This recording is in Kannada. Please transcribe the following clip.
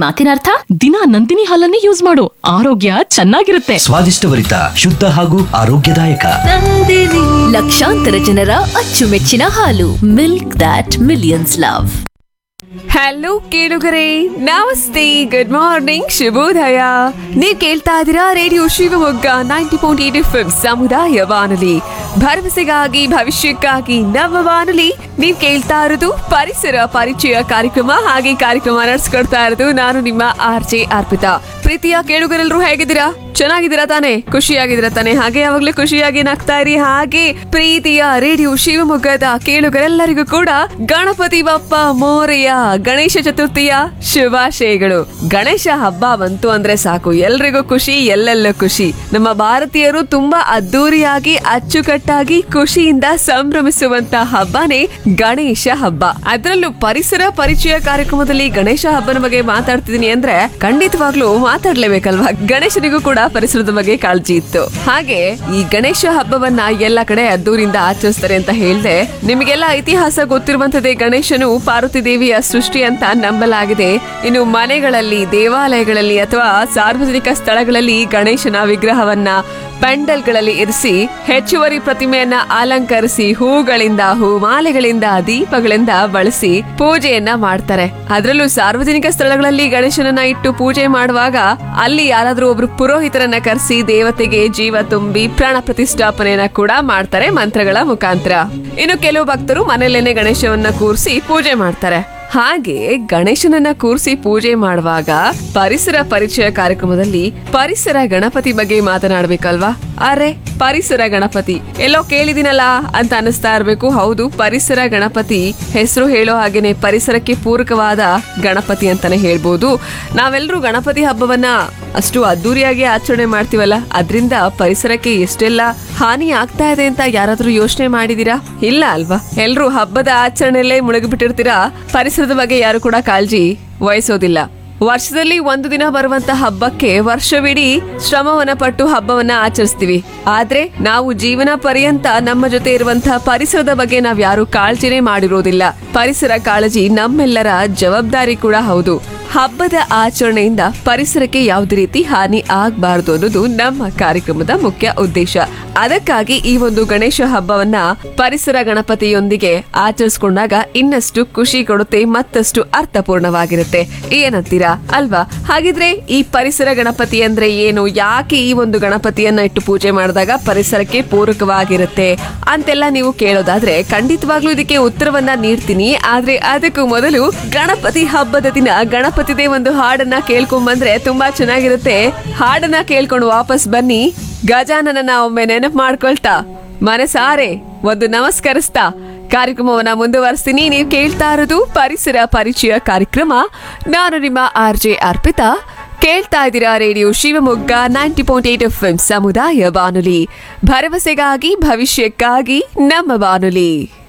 ಮಾತಿನ ಅರ್ಥ ದಿನ ನಂದಿನಿ ಹಾಲನ್ನೇ ಯೂಸ್ ಮಾಡು ಆರೋಗ್ಯ ಚೆನ್ನಾಗಿರುತ್ತೆ ಸ್ವಾದಿಷ್ಟಭರಿತ ಶುದ್ಧ ಹಾಗೂ ಆರೋಗ್ಯದಾಯಕ ಲಕ್ಷಾಂತರ ಜನರ ಅಚ್ಚುಮೆಚ್ಚಿನ ಹಾಲು milk that millions love hello ಕೇಳುಗರೆ ನಮಸ್ತೆ ಗುಡ್ ಮಾರ್ನಿಂಗ್ ಶುಭೋದಯ ನೀವ್ ಕೇಳ್ತಾ ಇದ್ದೀರಾ radio Shivamogga ninety point eight F ಸಮುದಾಯ ಬಾನುಲಿ ಭರವಸೆಗಾಗಿ ಭವಿಷ್ಯಕ್ಕಾಗಿ ನಮ್ಮ ಬಾನುಲಿ ನೀವ್ ಕೇಳ್ತಾ ಇರೋದು ಪರಿಸರ ಪರಿಚಯ ಕಾರ್ಯಕ್ರಮ ಹಾಗೆ ಕಾರ್ಯಕ್ರಮ ನಡೆಸ್ಕೊಡ್ತಾ ಇರೋದು ನಾನು ನಿಮ್ಮ ಆರ್ ಜೆ ಅರ್ಪಿತಾ ಪ್ರೀತಿಯ ಕೇಳುಗರೆಲ್ಲರೂ ಹೇಗಿದ್ದೀರಾ ಚೆನ್ನಾಗಿದ್ದೀರಾ ತಾನೆ ಖುಷಿಯಾಗಿದ್ದೀರಾ ತಾನೆ ಹಾಗೆ ಯಾವಾಗ್ಲೂ ಖುಷಿಯಾಗಿ ನಗ್ತಾ ಇರಿ ಹಾಗೆ ಪ್ರೀತಿಯ ರೇಡಿಯೋ ಶಿವಮೊಗ್ಗದ ಕೇಳುಗರೆಲ್ಲರಿಗೂ ಕೂಡ ಗಣಪತಿ ಬಪ್ಪ ಮೋರೆಯ ಗಣೇಶ ಚತುರ್ಥಿಯ ಶುಭಾಶಯಗಳು ಗಣೇಶ ಹಬ್ಬ ಬಂತು ಅಂದ್ರೆ ಸಾಕು ಎಲ್ರಿಗೂ ಖುಷಿ ಎಲ್ಲೆಲ್ಲ ಖುಷಿ ನಮ್ಮ ಭಾರತೀಯರು ತುಂಬಾ ಅದ್ದೂರಿಯಾಗಿ ಅಚ್ಚುಕಟ್ಟಾಗಿ ಖುಷಿಯಿಂದ ಸಂಭ್ರಮಿಸುವಂತ ಹಬ್ಬನೇ ಗಣೇಶ ಹಬ್ಬ ಅದರಲ್ಲೂ ಪರಿಸರ ಪರಿಚಯ ಕಾರ್ಯಕ್ರಮದಲ್ಲಿ ಗಣೇಶ ಹಬ್ಬನ ಬಗ್ಗೆ ಮಾತಾಡ್ತಿದೀನಿ ಅಂದ್ರೆ ಖಂಡಿತವಾಗ್ಲೂ ಮಾತಾಡ್ಲೇಬೇಕಲ್ವಾ ಗಣೇಶನಿಗೂ ಕೂಡ ಪರಿಸರದ ಬಗ್ಗೆ ಕಾಳಜಿ ಇತ್ತು ಹಾಗೆ ಈ ಗಣೇಶ ಹಬ್ಬವನ್ನ ಎಲ್ಲ ಕಡೆ ಅದ್ದೂರಿಂದ ಆಚರಿಸ್ತಾರೆ ಅಂತ ಹೇಳ್ದೆ ನಿಮಗೆಲ್ಲ ಇತಿಹಾಸ ಗೊತ್ತಿರುವಂತದೇ ಗಣೇಶನು ಪಾರ್ವತಿ ದೇವಿಯ ಸೃಷ್ಟಿ ಅಂತ ನಂಬಲಾಗಿದೆ ಇನ್ನು ಮನೆಗಳಲ್ಲಿ ದೇವಾಲಯಗಳಲ್ಲಿ ಅಥವಾ ಸಾರ್ವಜನಿಕ ಸ್ಥಳಗಳಲ್ಲಿ ಗಣೇಶನ ವಿಗ್ರಹವನ್ನ ಪೆಂಡಲ್ಗಳಲ್ಲಿ ಇರಿಸಿ ಹೆಚ್ಚುವರಿ ಪ್ರತಿಮೆಯನ್ನ ಅಲಂಕರಿಸಿ ಹೂಗಳಿಂದ ಹೂಮಾಲೆಗಳಿಂದ ದೀಪಗಳಿಂದ ಬಳಸಿ ಪೂಜೆಯನ್ನ ಮಾಡ್ತಾರೆ ಅದರಲ್ಲೂ ಸಾರ್ವಜನಿಕ ಸ್ಥಳಗಳಲ್ಲಿ ಗಣೇಶನನ್ನ ಇಟ್ಟು ಪೂಜೆ ಮಾಡುವಾಗ ಅಲ್ಲಿ ಯಾರಾದ್ರೂ ಒಬ್ರು ಪುರೋಹಿತರನ್ನ ಕರೆಸಿ ದೇವತೆಗೆ ಜೀವ ತುಂಬಿ ಪ್ರಾಣ ಪ್ರತಿಷ್ಠಾಪನೆಯನ್ನ ಕೂಡ ಮಾಡ್ತಾರೆ ಮಂತ್ರಗಳ ಮುಖಾಂತರ ಇನ್ನು ಕೆಲವು ಭಕ್ತರು ಮನೆಯಲ್ಲೇನೆ ಗಣೇಶವನ್ನ ಕೂರಿಸಿ ಪೂಜೆ ಮಾಡ್ತಾರೆ ಹಾಗೆ ಗಣೇಶನನ್ನ ಕೂರಿಸಿ ಪೂಜೆ ಮಾಡುವಾಗ ಪರಿಸರ ಪರಿಚಯ ಕಾರ್ಯಕ್ರಮದಲ್ಲಿ ಪರಿಸರ ಗಣಪತಿ ಬಗ್ಗೆ ಮಾತನಾಡ್ಬೇಕಲ್ವಾ ಅರೆ ಪರಿಸರ ಗಣಪತಿ ಎಲ್ಲೋ ಕೇಳಿದಿನಲ್ಲ ಅಂತ ಅನಿಸ್ತಾ ಇರ್ಬೇಕು ಹೌದು ಪರಿಸರ ಗಣಪತಿ ಹೆಸರು ಹೇಳೋ ಹಾಗೇನೆ ಪರಿಸರಕ್ಕೆ ಪೂರಕವಾದ ಗಣಪತಿ ಅಂತಾನೆ ಹೇಳ್ಬೋದು ನಾವೆಲ್ಲರೂ ಗಣಪತಿ ಹಬ್ಬವನ್ನ ಅಷ್ಟು ಅದ್ದೂರಿಯಾಗಿ ಆಚರಣೆ ಮಾಡ್ತೀವಲ್ಲ ಅದರಿಂದ ಪರಿಸರಕ್ಕೆ ಎಷ್ಟೆಲ್ಲ ಹಾನಿ ಆಗ್ತಾ ಇದೆ ಅಂತ ಯಾರಾದ್ರೂ ಯೋಚನೆ ಮಾಡಿದೀರಾ ಇಲ್ಲ ಅಲ್ವಾ ಎಲ್ರೂ ಹಬ್ಬದ ಆಚರಣೆಯಲ್ಲೇ ಮುಳುಗಿಬಿಟ್ಟಿರ್ತೀರಾ ಪರಿಸರದ ಬಗ್ಗೆ ಯಾರು ಕೂಡ ಕಾಳಜಿ ವಹಿಸೋದಿಲ್ಲ ವರ್ಷದಲ್ಲಿ ಒಂದು ದಿನ ಬರುವಂತ ಹಬ್ಬಕ್ಕೆ ವರ್ಷವಿಡೀ ಶ್ರಮವನ್ನ ಪಟ್ಟು ಹಬ್ಬವನ್ನ ಆಚರಿಸ್ತೀವಿ ಆದ್ರೆ ನಾವು ಜೀವನ ಪರ್ಯಂತ ನಮ್ಮ ಜೊತೆ ಇರುವಂತಹ ಪರಿಸರದ ಬಗ್ಗೆ ನಾವ್ ಯಾರು ಕಾಳಜಿನೇ ಮಾಡಿರೋದಿಲ್ಲ ಪರಿಸರ ಕಾಳಜಿ ನಮ್ಮೆಲ್ಲರ ಜವಾಬ್ದಾರಿ ಕೂಡ ಹೌದು ಹಬ್ಬದ ಆಚರಣೆಯಿಂದ ಪರಿಸರಕ್ಕೆ ಯಾವುದೇ ರೀತಿ ಹಾನಿ ಆಗಬಾರದು ಅನ್ನೋದು ನಮ್ಮ ಕಾರ್ಯಕ್ರಮದ ಮುಖ್ಯ ಉದ್ದೇಶ ಅದಕ್ಕಾಗಿ ಈ ಒಂದು ಗಣೇಶ ಹಬ್ಬವನ್ನ ಪರಿಸರ ಗಣಪತಿಯೊಂದಿಗೆ ಆಚರಿಸ್ಕೊಂಡಾಗ ಇನ್ನಷ್ಟು ಖುಷಿ ಕೊಡುತ್ತೆ ಮತ್ತಷ್ಟು ಅರ್ಥಪೂರ್ಣವಾಗಿರುತ್ತೆ ಏನಂತೀರಾ ಅಲ್ವಾ ಹಾಗಿದ್ರೆ ಈ ಪರಿಸರ ಗಣಪತಿ ಅಂದ್ರೆ ಏನು ಯಾಕೆ ಈ ಒಂದು ಗಣಪತಿಯನ್ನ ಇಟ್ಟು ಪೂಜೆ ಮಾಡಿದಾಗ ಪರಿಸರಕ್ಕೆ ಪೂರಕವಾಗಿರುತ್ತೆ ಅಂತೆಲ್ಲ ನೀವು ಕೇಳೋದಾದ್ರೆ ಖಂಡಿತವಾಗ್ಲೂ ಇದಕ್ಕೆ ಉತ್ತರವನ್ನ ನೀಡ್ತೀನಿ ಆದ್ರೆ ಅದಕ್ಕೂ ಮೊದಲು ಗಣಪತಿ ಹಬ್ಬದ ದಿನ ಗಣಪತಿದೇ ಒಂದು ಹಾಡನ್ನ ಕೇಳ್ಕೊಂಡ್ ಬಂದ್ರೆ ತುಂಬಾ ಚೆನ್ನಾಗಿರುತ್ತೆ ಹಾಡನ್ನ ಕೇಳ್ಕೊಂಡು ವಾಪಸ್ ಬನ್ನಿ ಗಜಾನನ ಒಮ್ಮೆ ನೆನಪು ಮಾಡ್ಕೊಳ್ತಾ ಮನಸಾರೆ ಒಂದು ನಮಸ್ಕರಿಸ್ತಾ ಕಾರ್ಯಕ್ರಮವನ್ನ ಮುಂದುವರಿಸ್ತೀನಿ ನೀವು ಕೇಳ್ತಾ ಇರೋದು ಪರಿಸರ ಪರಿಚಯ ಕಾರ್ಯಕ್ರಮ ನಾನು ನಿಮ್ಮ ಆರ್ ಜೆ ಅರ್ಪಿತಾ ಕೇಳ್ತಾ ಇದ್ದೀರಾ radio Shivamogga ninety point eight F ಸಮುದಾಯ ಬಾನುಲಿ ಭರವಸೆಗಾಗಿ ಭವಿಷ್ಯಕ್ಕಾಗಿ ನಮ್ಮ ಬಾನುಲಿ